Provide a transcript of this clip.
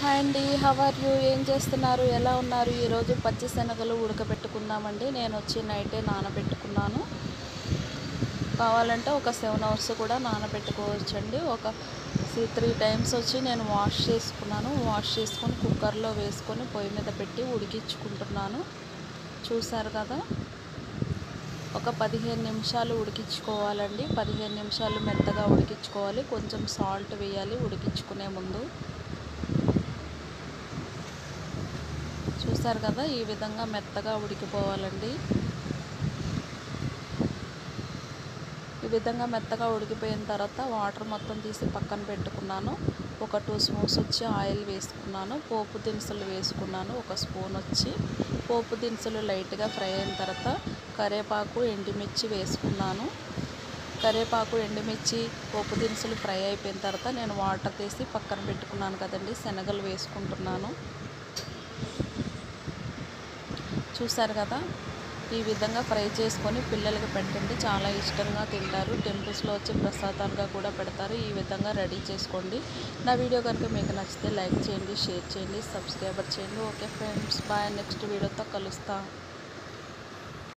hi అండి how are you ఏం చేస్తున్నారు ఎలా ఉన్నారు ఈరోజు పచ్చి శనగలు ఉడకబెట్టుకుందామండి నేను వచ్చి నైటే నానబెట్టుకున్నాను కావాలంటే ఒక సెవెన్ అవర్స్ కూడా నానబెట్టుకోవచ్చండి ఒక త్రీ టైమ్స్ వచ్చి నేను వాష్ చేసుకున్నాను వాష్ చేసుకొని కుక్కర్లో వేసుకొని పొయ్యి మీద పెట్టి ఉడికించుకుంటున్నాను చూసారు కదా ఒక పదిహేను నిమిషాలు ఉడికించుకోవాలండి పదిహేను నిమిషాలు మెత్తగా ఉడికించుకోవాలి కొంచెం సాల్ట్ వేయాలి ఉడికించుకునే ముందు చూసారు కదా ఈ విధంగా మెత్తగా ఉడికిపోవాలండి ఈ విధంగా మెత్తగా ఉడికిపోయిన తర్వాత వాటర్ మొత్తం తీసి పక్కన పెట్టుకున్నాను ఒక టూ స్పూన్స్ వచ్చి ఆయిల్ వేసుకున్నాను పోపు దినుసులు వేసుకున్నాను ఒక స్పూన్ వచ్చి పోపు దినుసులు లైట్గా ఫ్రై అయిన తర్వాత కరివేపాకు ఎండుమిర్చి వేసుకున్నాను కరివేపాకు ఎండుమిర్చి పోపు దినుసులు ఫ్రై అయిపోయిన తర్వాత నేను వాటర్ తీసి పక్కన పెట్టుకున్నాను కదండి శనగలు వేసుకుంటున్నాను చూసారు కదా ఈ విధంగా ఫ్రై చేసుకొని పిల్లలకి పెట్టండి చాలా ఇష్టంగా తింటారు టెంపుల్స్లో వచ్చి ప్రసాదాలుగా కూడా పెడతారు ఈ విధంగా రెడీ చేసుకోండి నా వీడియో కనుక మీకు నచ్చితే లైక్ చేయండి షేర్ చేయండి సబ్స్క్రైబర్ చేయండి ఓకే ఫ్రెండ్స్ బాయ్ నెక్స్ట్ వీడియోతో కలుస్తాం